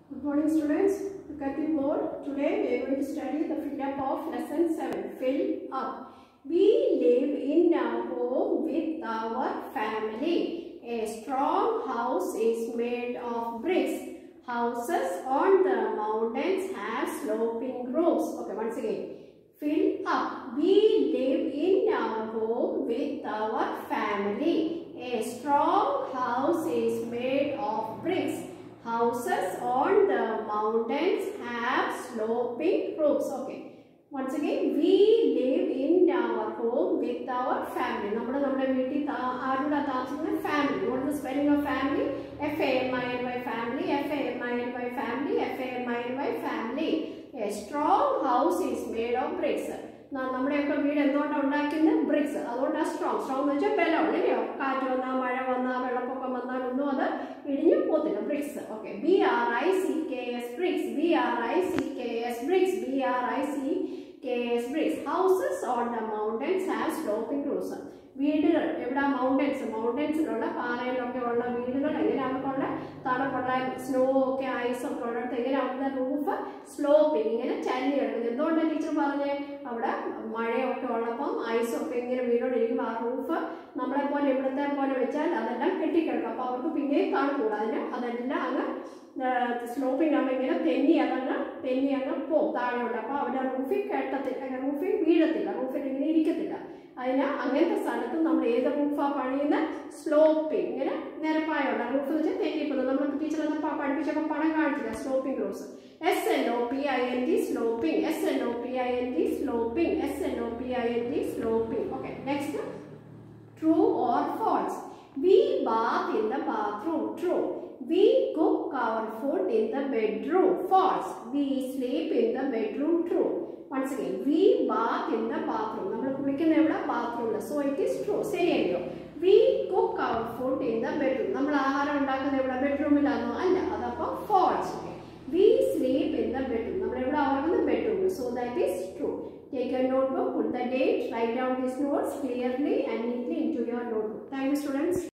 Good morning students. Look at the board. Today we are going to study the fill up of lesson 7. Fill up. We live in a home with our family. A strong house is made of bricks. Houses on the mountains have sloping roofs. Okay, once again. Fill up. We live in our home with our family. A strong house is made of bricks. Houses on the mountains have sloping roofs. Okay. Once again, we live in our home with our family. നമ്മുടെ നമ്മുടെ വീട്ടിൽ താ- ആരുടെ താമസിക്കുന്ന family what is the spelling of family f a m i l y family f a m i l y family f a m i l y family a strong house is made of bricks ന- നമ്മുടെയൊക്കെ വീട് എന്തുകൊണ്ടാണ് ഉണ്ടാക്കുന്നത് BRICS അതുകൊണ്ടാണ് strong strong എന്ന് വെച്ചാൽ ബലം അല്ലയോ കാറ്റ് വന്നാൽ മഴ വന്നാൽ വെള്ളപ്പൊക്കം വന്നാൽ ഒന്നും അത് ഇടിഞ്ഞു പോത്തില്ല bricks okay B R I C K S bricks B R I C K S bricks B R I C K S bricks houses on the mountains have sloping roofs വീടുകൾ എവിടെ മൗണ്ടൻസ് മൗണ്ടൻസിലുള്ള പാറയിലൊക്കെ ഉള്ള വീടുകൾ എങ്ങനെയാണ് കൊണ്ട് തണുപ്പുള്ള snow ഒക്കെ ice ഒക്കെ ഉള്ളിടത്ത് എങ്ങനെയാണ് റൂഫ് സ്ലോപ്പിംഗ് ഇങ്ങനെ ചല്ലി കിടക്കുന്നത് എന്തുകൊണ്ടാണ് ടീച്ചർ പറഞ്ഞേ അവിടെ മഴയൊക്കെ ഉള്ളപ്പം ഐസൊക്കെ ഇങ്ങനെ വീടോടിരിക്കുമ്പോൾ ആ റൂഫ് നമ്മളെ പോലെ ഇവിടുത്തെ പോലെ വെച്ചാൽ അതെല്ലാം കെട്ടിക്കിടക്കും അപ്പോൾ അവർക്ക് പിന്നെയും തണുക്കൂടാ അതിന് അതെല്ലാം അങ്ങ് സ്ലോപ്പിംഗ് ആകുമ്പോൾ ഇങ്ങനെ തെന്നി അതങ്ങ് തെന്നി അങ്ങ് പോകും താഴെയുണ്ട് അപ്പോൾ അവിടെ റൂഫിൽ കെട്ടത്തില്ല റൂഫിൽ വീഴത്തില്ല റൂഫിൽ ഇങ്ങനെ ഇരിക്കത്തില്ല അതിന് അങ്ങനത്തെ സ്ഥലത്ത് നമ്മൾ ഏത് റൂഫാ പണിയുന്ന സ്ലോപ്പിംഗ് ഇങ്ങനെ നിരപ്പായുള്ള റൂഫ് എന്ന് വെച്ചാൽ തെന്നിപ്പോകുന്നത് നമ്മൾ ടീച്ചർ പഠിപ്പിച്ചപ്പോൾ പണം കാണിച്ചില്ല sloping roofs S N O P I N D sloping S N O P I N D sloping S N O P I N D sloping okay next True or false? We bath in the bathroom. True. We cook our food in the bedroom. False. We sleep in the bedroom. True. Once again, we bath in the bathroom. നമ്മൾ കുളിക്കുന്ന എവിടെ ബാത്റൂമിൽ so it is true ശരിയല്ലോ we cook our food in the bedroom നമ്മൾ ആഹാരം ഉണ്ടാക്കുന്നത് എവിടെ ബെഡ്റൂമിലാണോ അല്ല അതപ്പോൾ false we sleep in the bedroom നമ്മൾ എവിടെ ഉറങ്ങുന്നത് ബെഡ്റൂമിൽ so that is true Take a notebook, put the date, write down these notes clearly and neatly into your notebook. Thank you students.